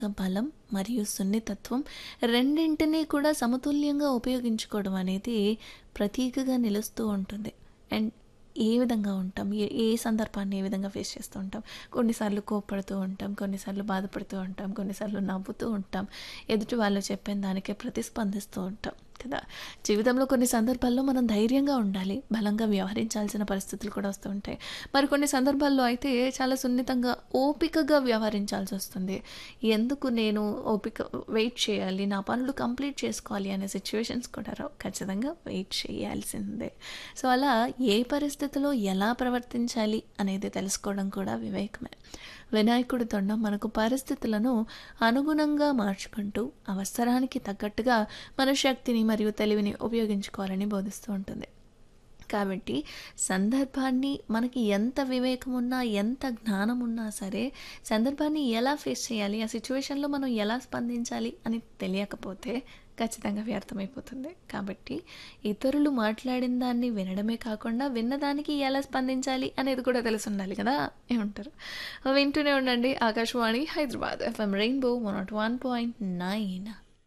బలం మరియు సున్నితత్వం రెండింటినీ కూడా సమతుల్యంగా ఉపయోగించుకోవడం అనేది ప్రతీకగా నిలుస్తూ ఉంటుంది అండ్ ఏ విధంగా ఉంటాం ఏ ఏ సందర్భాన్ని ఏ విధంగా ఫేస్ చేస్తూ ఉంటాం కొన్నిసార్లు కోప్పడుతూ ఉంటాం కొన్నిసార్లు బాధపడుతూ ఉంటాం కొన్నిసార్లు నవ్వుతూ ఉంటాం ఎదుటి వాళ్ళు చెప్పిన దానికే ప్రతిస్పందిస్తూ ఉంటాం కదా జీవితంలో కొన్ని సందర్భాల్లో మనం ధైర్యంగా ఉండాలి బలంగా వ్యవహరించాల్సిన పరిస్థితులు కూడా వస్తూ ఉంటాయి మరి కొన్ని సందర్భాల్లో అయితే చాలా సున్నితంగా ఓపికగా వ్యవహరించాల్సి వస్తుంది ఎందుకు నేను ఓపిక వెయిట్ చేయాలి నా పనులు కంప్లీట్ చేసుకోవాలి అనే సిచ్యువేషన్స్ కూడా రావు ఖచ్చితంగా వెయిట్ చేయాల్సిందే సో అలా ఏ పరిస్థితిలో ఎలా ప్రవర్తించాలి అనేది తెలుసుకోవడం కూడా వివేకమే వినాయకుడి తొండం మనకు పరిస్థితులను అనుగుణంగా మార్చుకుంటూ అవసరానికి తగ్గట్టుగా మన శక్తిని మరియు తెలివిని ఉపయోగించుకోవాలని బోధిస్తూ ఉంటుంది కాబట్టి సందర్భాన్ని మనకి ఎంత వివేకం ఉన్నా ఎంత జ్ఞానం ఉన్నా సరే సందర్భాన్ని ఎలా ఫేస్ చేయాలి ఆ సిచ్యువేషన్లో మనం ఎలా స్పందించాలి అని తెలియకపోతే ఖచ్చితంగా వ్యర్థమైపోతుంది కాబట్టి ఇతరులు మాట్లాడిన దాన్ని వినడమే కాకుండా విన్నదానికి ఎలా స్పందించాలి అనేది కూడా తెలిసి ఉండాలి కదా ఏమంటారు వింటూనే ఉండండి Akashvani Hyderabad FM rainbow one naught one point nine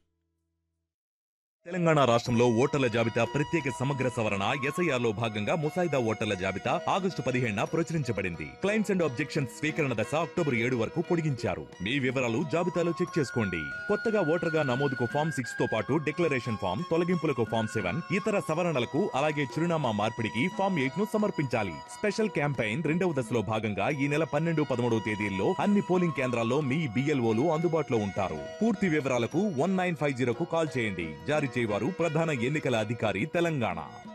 Telangana రాష్ట్రంలో ఓటర్ల జాబితా ప్రత్యేక సమగ్ర సవరణ ఎస్ఐఆర్ లో భాగంగా ముసాయిదా ఓటర్ల జాబితా ఆగస్టు పదిహేడున ప్రచురించబడింది క్లైమ్స్ అండ్ ఆబ్జెక్షన్స్ స్వీకరణ దశ అక్టోబర్ ఏడు వరకు పొడిగించారు మీ వివరాలు జాబితాలో చెక్ చేసుకోండి కొత్తగా ఓటర్ గా నమోదుకు ఫామ్ సిక్స్ తో పాటు డిక్లరేషన్ ఫామ్ తొలగింపులకు ఫామ్ సెవెన్ ఇతర సవరణలకు అలాగే చిరునామా మార్పిడికి ఫామ్ ఎయిట్ ను సమర్పించాలి స్పెషల్ క్యాంపెయిన్ రెండవ దశలో భాగంగా ఈ నెల పన్నెండు పదమూడవ తేదీల్లో అన్ని పోలింగ్ కేంద్రాల్లో మీ బిఎల్ఓలు అందుబాటులో ఉంటారు పూర్తి వివరాలకు వన్ నైన్ ఫైవ్ జీరోకు కాల్ చేయండి జారీ చేయవారు ప్రధాన ఎన్నికల అధికారి తెలంగాణ